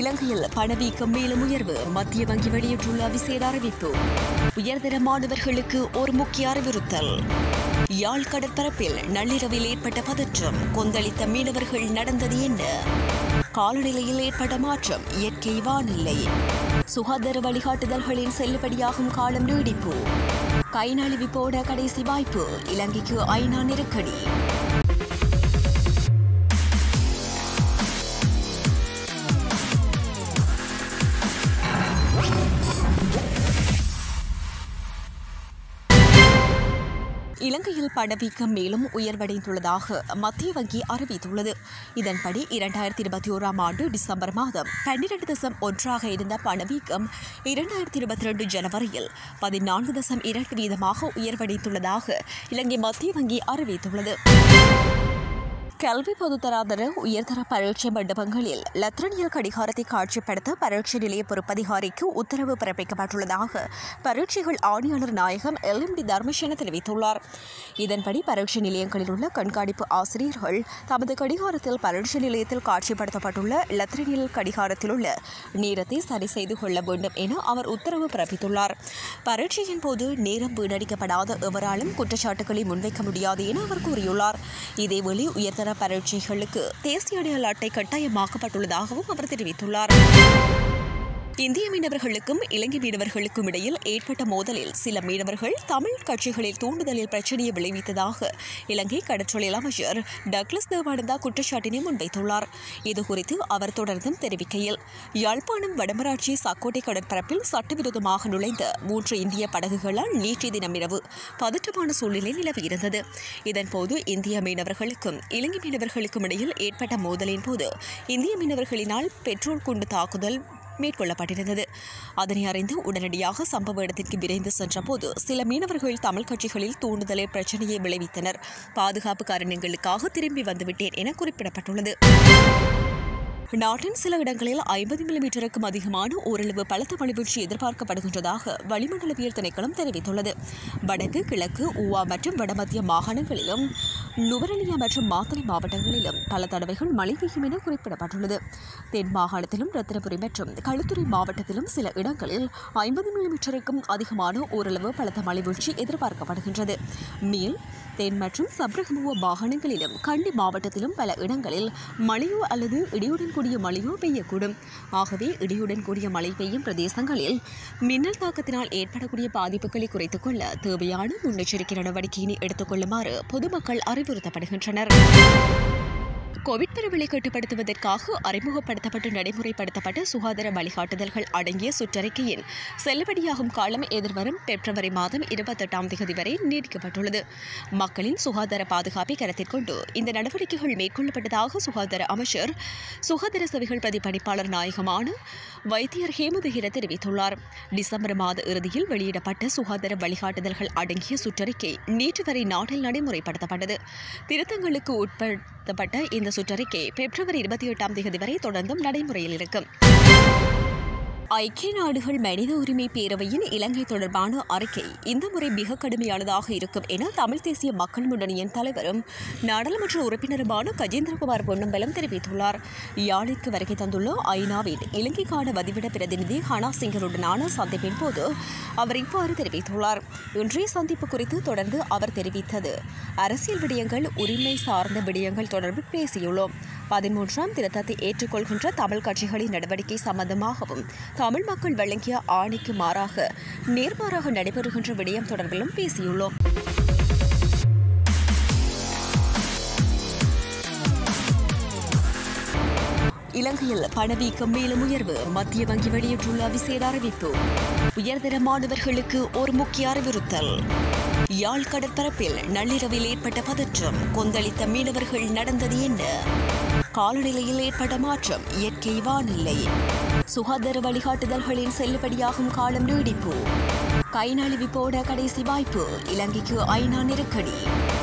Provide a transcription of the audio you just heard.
இலங்கையில் பணவீக்கம் மேலும் உயர்வு மத்திய வங்கி வெளியிட்டுள்ள விசேட அறிவிப்பு உயர்தர மாணவர்களுக்கு ஒரு முக்கிய அறிவுறுத்தல் யாழ் கடற்பரப்பில் நள்ளிரவில் ஏற்பட்ட பதற்றம் கொந்தளித்த மீனவர்கள் நடந்தது என்ன காலநிலையில் ஏற்பட்ட மாற்றம் இயற்கை வானிலை சுகாதார வழிகாட்டுதல்களின் செல்லுபடியாகும் காலம் நீடிப்பு கைநழுவி போட கடைசி வாய்ப்பு இலங்கைக்கு ஐநா நெருக்கடி இலங்கையில் பணவீக்கம் மேலும் உயர்வடைந்துள்ளதாக மத்திய வங்கி அறிவித்துள்ளது இதன்படி இரண்டாயிரத்தி இருபத்தி ஓராம் ஆண்டு டிசம்பர் மாதம் பன்னிரண்டு தசம் ஒன்றாக இருந்த பணவீக்கம் இரண்டாயிரத்தி இருபத்தி ரெண்டு ஜனவரியில் பதினான்கு தசம் இரண்டு வீதமாக உயர்வடைந்துள்ளதாக இலங்கை மத்திய வங்கி அறிவித்துள்ளது கல்வி பொதுத்தராதர உயர்தர பரீட்சை மண்டபங்களில் லத்திரனியல் கடிகாரத்தை காட்சிப்படுத்த பரீட்சை நிலைய பொறுப்பதிகாரிக்கு உத்தரவு பிறப்பிக்கப்பட்டுள்ளதாக பரீட்சைகள் ஆணையாளர் நாயகம் எல் எம் டி தர்மசேன தெரிவித்துள்ளார் இதன்படி பரீட்சை நிலையங்களில் உள்ள கண்காணிப்பு ஆசிரியர்கள் தமது கடிகாரத்தில் பரீட்சை நிலையத்தில் காட்சிப்படுத்தப்பட்டுள்ள லத்திரனியல் கடிகாரத்தில் உள்ள நேரத்தை சரி செய்து கொள்ள வேண்டும் என அவர் உத்தரவு பிறப்பித்துள்ளார் பரீட்சையின் போது நேரம் வீணடிக்கப்படாத எவராலும் குற்றச்சாட்டுகளை முன்வைக்க முடியாது என அவர் கூறியுள்ளார் இதேவேளை உயர்தர பரீட்சைகளுக்கு தேசிய அடையாள அட்டை கட்டாயமாக்கப்பட்டுள்ளதாகவும் அவர் தெரிவித்துள்ளார் இந்திய மீனவர்களுக்கும் இலங்கை மீனவர்களுக்கும் இடையில் ஏற்பட்ட மோதலில் சில மீனவர்கள் தமிழ் கட்சிகளில் தூண்டுதலில் பிரச்சனையை விளைவித்ததாக இலங்கை கடற்றொழில் அமைச்சர் டக்ளஸ் தேவானந்தா குற்றச்சாட்டினை முன்வைத்துள்ளார் இதுகுறித்து அவர் தொடர்ந்தும் தெரிவிக்கையில் யாழ்ப்பாணம் வடமராட்சி சக்கோட்டை கடற்பரப்பில் சட்டவிரோதமாக நுழைந்த மூன்று இந்திய படகுகளால் நேற்றைய தினம் இரவு பதற்றமான சூழ்நிலை நிலவியிருந்தது இதன்போது இந்திய மீனவர்களுக்கும் இலங்கை மீனவர்களுக்கும் இடையில் ஏற்பட்ட மோதலின் போது இந்திய மீனவர்களினால் பெட்ரோல் குண்டு தாக்குதல் மேற்கொள்ளப்பட்டிருந்தது அதனை அறிந்து உடனடியாக சம்பவ இடத்திற்கு விரைந்து சென்றபோது சில மீனவர்கள் தமிழ் கட்சிகளில் தூண்டுதலை பிரச்சனையை விளைவித்தனர் பாதுகாப்பு காரணங்களுக்காக திரும்பி வந்துவிட்டேன் என குறிப்பிடப்பட்டுள்ளது நாட்டின் சில இடங்களில் ஐம்பது மில்லிமீட்டருக்கும் அதிகமான ஓரளவு பலத்த மழைவீழ்ச்சி எதிர்பார்க்கப்படுகின்றதாக வளிமண்டலவியல் திணைக்களம் தெரிவித்துள்ளது வடக்கு கிழக்கு ஊவா மற்றும் வடமத்திய மாகாணங்களிலும் நுவரெலியா மற்றும் மாத்தளை மாவட்டங்களிலும் பல தடவைகள் மழை பெய்யும் என குறிப்பிடப்பட்டுள்ளது தென் மாகாணத்திலும் ரத்தினபுரி மற்றும் களுத்துறை மாவட்டத்திலும் சில இடங்களில் ஐம்பது மில்லிமீட்டருக்கும் அதிகமான ஓரளவு பலத்த மழைவீழ்ச்சி எதிர்பார்க்கப்படுகின்றது மேல் தென் மற்றும் சப்ரகமுவ மாகாணங்களிலும் கண்டி மாவட்டத்திலும் பல இடங்களில் மழையோ அல்லது இடியுடன் கூடிய மழையோ பெய்யக்கூடும் ஆகவே இடியுடன் கூடிய மழை பெய்யும் பிரதேசங்களில் மின்னல் தாக்கத்தினால் ஏற்படக்கூடிய பாதிப்புகளை குறைத்துக் கொள்ள தேவையான முன்னெச்சரிக்கை நடவடிக்கையினை எடுத்துக் கொள்ளுமாறு பொதுமக்கள் அறிவுறுத்தப்படுகின்றனர் கோவிட் பரவலை கட்டுப்படுத்துவதற்காக அறிமுகப்படுத்தப்பட்டு நடைமுறைப்படுத்தப்பட்ட சுகாதார வழிகாட்டுதல்கள் அடங்கிய சுற்றறிக்கையின் செல்லுபடியாகும் காலம் எதிர்வரும் பிப்ரவரி மாதம் இருபத்தெட்டாம் தேதி வரை நீடிக்கப்பட்டுள்ளது மக்களின் சுகாதார பாதுகாப்பை கருத்தில் கொண்டு இந்த நடவடிக்கைகள் மேற்கொள்ளப்பட்டதாக சுகாதார அமைச்சர் சுகாதார சேவைகள் பிரதிபலிப்பாளர் நாயகமான வைத்தியர் ஹேமதகிர தெரிவித்துள்ளார் டிசம்பர் மாத இறுதியில் வெளியிடப்பட்ட சுகாதார வழிகாட்டுதல்கள் அடங்கிய சுற்றறிக்கை நேற்று வரை நாட்டில் நடைமுறைப்படுத்தப்பட்டது திருத்தங்களுக்கு உட்படுத்தப்பட்ட இந்த சுற்றறிக்கை பிப்ரவரி இருபத்தி எட்டாம் தேதி வரை தொடர்ந்தும் நடைமுறையில் இருக்கும் ஐக்கிய நாடுகள் மனித உரிமை பேரவையின் இலங்கை தொடர்பான அறிக்கை இந்த முறை மிக கடுமையானதாக இருக்கும் என தமிழ் தேசிய மக்கள் முன்னணியின் தலைவரும் நாடாளுமன்ற உறுப்பினருமான கஜேந்திரகுமார் பொன்னம்பலம் தெரிவித்துள்ளார் யாழிற்கு வருகை தந்துள்ள ஐநாவின் இலங்கைக்கான வதிவிட பிரதிநிதி ஹனா சிங்கருடனான சந்திப்பின் போது அவர் இவ்வாறு தெரிவித்துள்ளார் இன்றைய சந்திப்பு குறித்து தொடர்ந்து அவர் தெரிவித்தது அரசியல் விடயங்கள் உரிமை சார்ந்த விடயங்கள் தொடர்பில் பேசியுள்ளோம் பதிமூன்றாம் திருத்தத்தை ஏற்றுக்கொள்கின்ற தமிழ் கட்சிகளின் நடவடிக்கை சம்பந்தமாகவும் தமிழ் மக்கள் வழங்கிய ஆணைக்கு மாறாக நேர்மாறாக நடைபெறுகின்ற விடயம் தொடர்பிலும் பேசியுள்ளோம் இலங்கையில் பணவீக்கம் மேலும் உயர்வு மத்திய வங்கி வெளியிட்டுள்ள விசேட அறிவிப்பு உயர்தர மாணவர்களுக்கு ஒரு முக்கிய அறிவுறுத்தல் யாழ் கடற்பரப்பில் நள்ளிரவில் ஏற்பட்ட பதற்றம் கொந்தளித்த மீனவர்கள் நடந்தது என்ன காலநிலையில் ஏற்பட்ட மாற்றம் இயற்கை வானிலை சுகாதார வழிகாட்டுதல்களின் செல்லுபடியாகும் காலம் நீடிப்பு கைநழுவி போட கடைசி வாய்ப்பு இலங்கைக்கு ஐநா நெருக்கடி